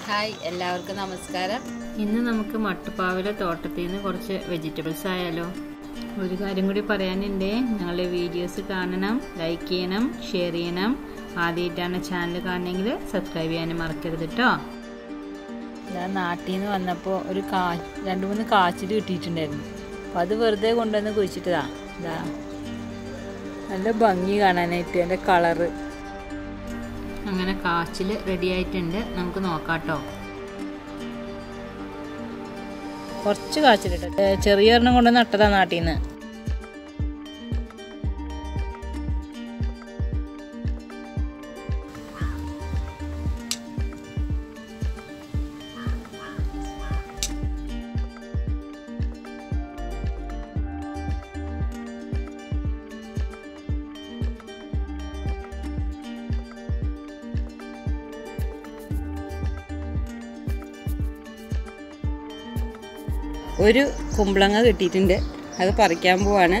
hi എല്ലാവർക്കും നമസ്കാരം ഇന്ന് നമുക്ക് മട്ടുപ്പാവിലെ തോട്ടത്തിൽ നിന്ന് കുറച്ച് വെജിറ്റബിൾസ് ആയാലോ ഒരു കാര്യം കൂടി പറയാനുണ്ട് ഞങ്ങളുടെ വീഡിയോസ് കാണണം ലൈക്ക് ചെയ്യണം ഷെയർ ചെയ്യണം ആദ്യമായിട്ടാണ് ചാനൽ കാണണമെങ്കിൽ സബ്സ്ക്രൈബ് ചെയ്യാനും മറക്കരുത് കേട്ടോ ഞാൻ നാട്ടിൽ നിന്ന് വന്നപ്പോൾ ഒരു കാ രണ്ട് മൂന്ന് കാച്ചിൽ കിട്ടിയിട്ടുണ്ടായിരുന്നു അപ്പോൾ അത് വെറുതെ കൊണ്ടുവന്ന് കുഴിച്ചിട്ടതാ ഇതാ നല്ല ഭംഗി കാണാനായിട്ട് എൻ്റെ കളറ് അങ്ങനെ കാച്ചിൽ റെഡി ആയിട്ടുണ്ട് നമുക്ക് നോക്കാം കേട്ടോ കുറച്ച് കാച്ചിലിട്ട് ചെറിയ ഒരെണ്ണം കൊണ്ട് നട്ടതാ നാട്ടിൽ നിന്ന് ഒരു കുമ്പളങ്ങ കിട്ടിയിട്ടുണ്ട് അത് പറിക്കാൻ പോവാണ്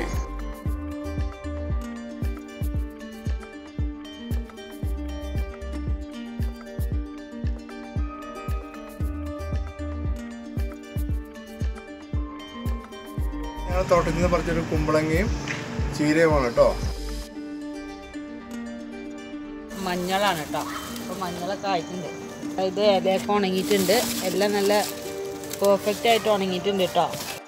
ഞങ്ങൾ തോട്ടത്തിൽ നിന്ന് പറിച്ചൊരു കുമ്പളങ്ങയും ചീരയുമാണ് കേട്ടോ മഞ്ഞളാണ് കേട്ടോ അപ്പോൾ മഞ്ഞളൊക്കെ ആയിട്ടുണ്ട് ഇത് ഇലയൊക്കെ ഉണങ്ങിയിട്ടുണ്ട് എല്ലാം നല്ല പെർഫെക്റ്റ് ആയിട്ട് ഉണങ്ങിയിട്ടുണ്ട് കേട്ടോ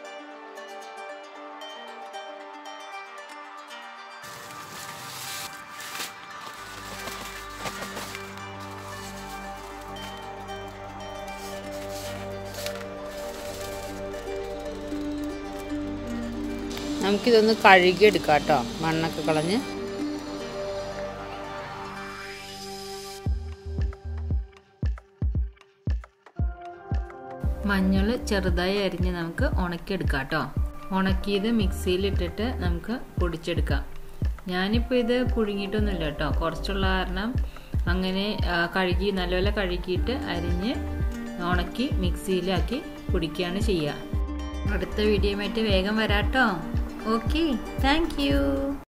നമുക്കിതൊന്ന് കഴുകിയെടുക്കാം കേട്ടോ മണ്ണൊക്കെ കളഞ്ഞ് മഞ്ഞൾ ചെറുതായി അരിഞ്ഞ് നമുക്ക് ഉണക്കിയെടുക്കാം കേട്ടോ ഉണക്കിയത് മിക്സിയിലിട്ടിട്ട് നമുക്ക് പൊടിച്ചെടുക്കാം ഞാനിപ്പോൾ ഇത് പുഴുങ്ങിയിട്ടൊന്നുമില്ല കേട്ടോ കുറച്ചുള്ള കാരണം അങ്ങനെ ആ, കഴുകി നല്ലപോലെ കഴുകിയിട്ട് അരിഞ്ഞ് ഉണക്കി മിക്സിയിലാക്കി പൊടിക്കുകയാണ് ചെയ്യുക അടുത്ത വീഡിയോയുമായിട്ട് വേഗം വരാട്ടോ ഓക്കെ താങ്ക്